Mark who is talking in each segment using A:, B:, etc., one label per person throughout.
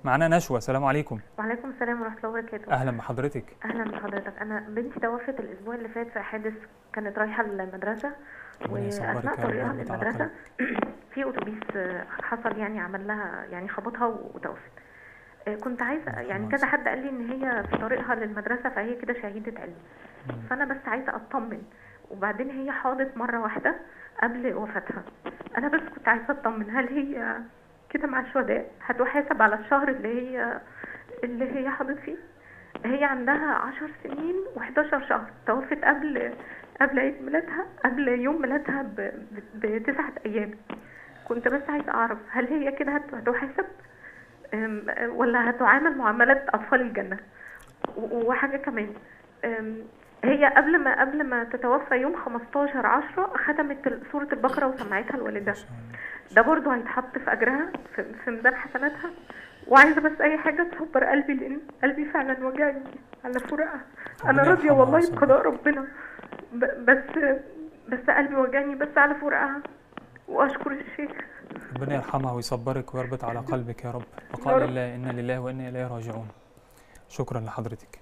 A: معانا نشوى السلام عليكم
B: وعليكم السلام ورحمة الله وبركاته
A: اهلا بحضرتك
B: أهلا بحضرتك أنا بنتي توفت الأسبوع اللي فات في حادث كانت رايحة المدرسة
A: ربنا يصبرك
B: وأثناء
A: يا رب
B: طريقها
A: ويربط على
B: للمدرسة في أتوبيس آه، حصل يعني عمل لها يعني خبطها وتوفت آه، كنت عايزة يعني
A: خلاص.
B: كذا حد قال لي إن هي في طريقها للمدرسة فهي كده شهيدة علم فأنا بس عايزة أطمن وبعدين هي حاضت مرة واحدة قبل وفاتها أنا بس كنت عايزة أطمن هل هي كده مع الشهداء هتحاسب على الشهر اللي هي اللي هي حاضت فيه هي عندها عشر سنين و11 شهر توفت قبل قبل عيد ميلادها قبل يوم ميلادها ب- ب- بتسعة أيام كنت بس عايزة أعرف هل هي كده هت- هتحاسب أم، ولا هتعامل معاملة أطفال الجنة و- وحاجة كمان أم، هي قبل ما قبل ما تتوفى يوم 15 10 ختمت ال- سورة البقرة وسمعتها لوالدها ده برضو هيتحط في أجرها في, في ميزان حسناتها وعايزة بس أي حاجة تصبر قلبي لأن قلبي فعلا وجعني على فراقها أنا
A: ربنا
B: راضية
A: يرحمها
B: والله
A: ويصبرها.
B: بقضاء ربنا ب- بس بس قلبي وجعني بس على فراقها وأشكر الشيخ
A: ربنا يرحمها ويصبرك ويربط على قلبك يا رب
B: يا
A: وقال
B: رب.
A: الله إنا لله وإنا إليه راجعون شكرا لحضرتك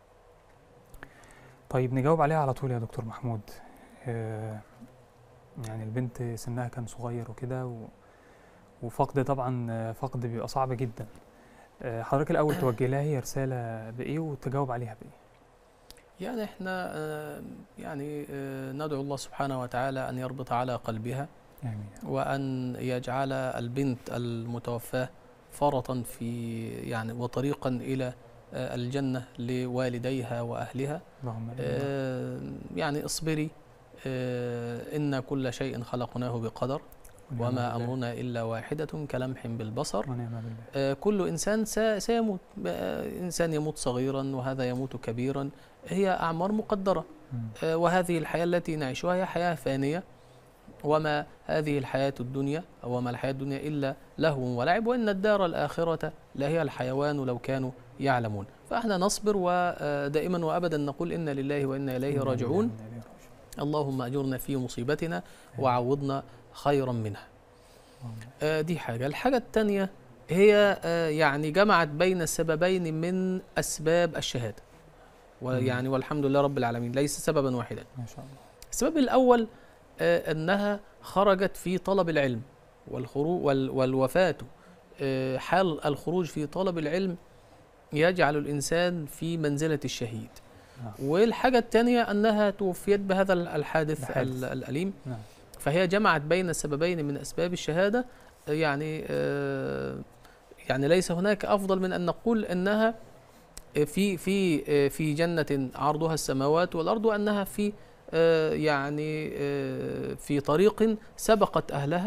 A: طيب نجاوب عليها على طول يا دكتور محمود آه، يعني البنت سنها كان صغير وكده و... وفقد طبعا آه، فقد بيبقى صعب جدا آه، حضرتك الأول توجه لها هي رسالة بإيه وتجاوب عليها بإيه
C: يعني احنا آه، يعني آه، ندعو الله سبحانه وتعالى ان يربط على قلبها
A: آمين
C: وان يجعل البنت المتوفاه فرطا في يعني وطريقا الى آه، الجنه لوالديها واهلها
A: اللهم آمين.
C: آه، يعني اصبري آه، ان كل شيء خلقناه بقدر
A: ونعم
C: وما
A: بالله.
C: امرنا الا واحده كلمح بالبصر
A: ونعم بالله
C: آه، كل إنسان سا- سيموت آه، إنسان يموت صغيرا وهذا يموت كبيرا هي أعمار مقدرة
A: مم.
C: آه، وهذه الحياة التي نعيشها هي حياة فانية وما هذه الحياة الدنيا وما الحياة الدنيا إلا لهو ولعب وإن الدار الآخرة لهي الحيوان لو كانوا يعلمون فإحنا نصبر ودائما وأبدا نقول إن لله وإنا إليه
A: إنا
C: راجعون
A: لله وإنا إليه راجعون.
C: اللهم أجرنا في مصيبتنا وعوضنا خيرا منها
A: اللهم
C: آه، دي حاجة الحاجة الثانية هي آه، يعني جمعت بين السببين من أسباب الشهادة ويعني والحمد لله رب العالمين ليس سببا واحدا
A: ما شاء الله
C: السبب الأول آه، أنها خرجت في طلب العلم والخروج وال والوفاة آه، حال الخروج في طلب العلم يجعل الإنسان في منزلة الشهيد
A: نعم.
C: والحاجة الثانية أنها توفيت بهذا الحادث
A: الحادث.
C: ال- الأليم
A: نعم
C: فهي جمعت بين السببين من اسباب الشهاده يعني آه، يعني ليس هناك افضل من ان نقول انها في في آه، في جنه عرضها السماوات والارض وانها في آه، يعني آه، في طريق سبقت اهلها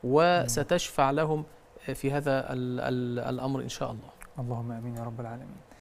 C: وستشفع لهم في هذا ال- ال- الامر ان شاء الله
A: اللهم امين يا رب العالمين